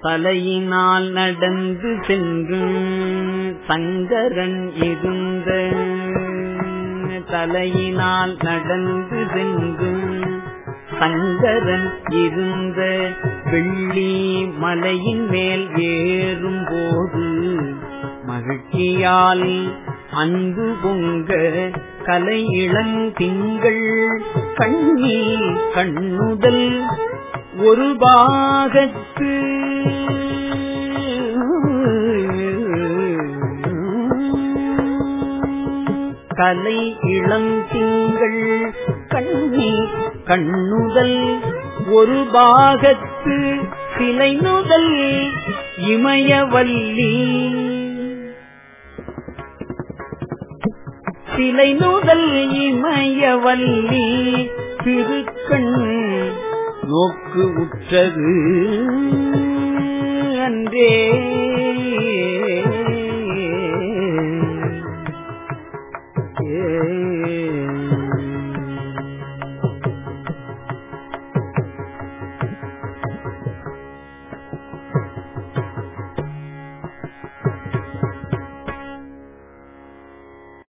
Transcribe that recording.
தலையினால் நடந்து சென்று சங்கரன் இருந்த தலையினால் நடந்து சென்று சங்கரன் இருந்த வெள்ளி மலையின் மேல் ஏறும் போது மகிழ்ச்சியால் அன்பு பொங்க கலை இளந்திங்கள் கண்ணி கண்ணுதல் ஒரு பாகத்து கலை இளந்திங்கள் கண்ணி கண்ணுதல் ஒரு பாகத்து சிலை நுதல் இமயவல்லி சிலை நுதல் இமயவல்லி திருக்கண் நோக்கு உற்றது அன்றே